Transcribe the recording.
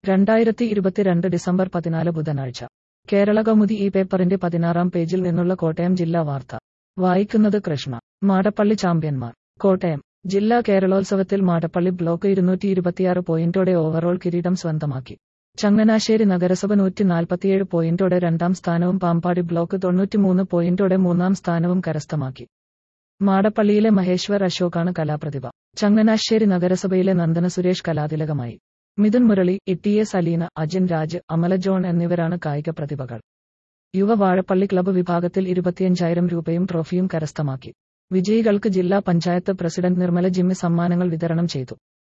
രണ്ടായിരത്തി ഇരുപത്തിരണ്ട് ഡിസംബർ പതിനാല് ബുധനാഴ്ച കേരള കൗമുദി ഈ പേപ്പറിന്റെ പതിനാറാം പേജിൽ നിന്നുള്ള കോട്ടയം ജില്ലാ വാർത്ത വായിക്കുന്നത് കൃഷ്ണ മാടപ്പള്ളി ചാമ്പ്യന്മാർ കോട്ടയം ജില്ലാ കേരളോത്സവത്തിൽ മാടപ്പള്ളി ബ്ലോക്ക് ഇരുന്നൂറ്റി ഇരുപത്തിയാറ് പോയിന്റോടെ ഓവറോൾ കിരീടം സ്വന്തമാക്കി ചങ്ങനാശ്ശേരി നഗരസഭ നൂറ്റി നാൽപ്പത്തിയേഴ് പോയിന്റോടെ രണ്ടാം സ്ഥാനവും പാമ്പാടി ബ്ലോക്ക് തൊണ്ണൂറ്റിമൂന്ന് പോയിന്റോടെ മൂന്നാം സ്ഥാനവും കരസ്ഥമാക്കി മാടപ്പള്ളിയിലെ മഹേശ്വർ അശോകാണ് കലാപ്രതിഭ ചങ്ങനാശ്ശേരി നഗരസഭയിലെ നന്ദന സുരേഷ് കലാതിലകമായി Mithun Murali E S Aleena Ajin Raj Amala John എന്നിവരാണ് കായിക പ്രതിഭകൾ യുവ വാഴപ്പള്ളി ക്ലബ്ബ് വിഭാഗത്തിൽ ഇരുപത്തിയഞ്ചായിരം രൂപയും ട്രോഫിയും കരസ്ഥമാക്കി വിജയികൾക്ക് ജില്ലാ പഞ്ചായത്ത് പ്രസിഡന്റ് നിർമ്മല ജിമ്മി സമ്മാനങ്ങൾ വിതരണം ചെയ്തു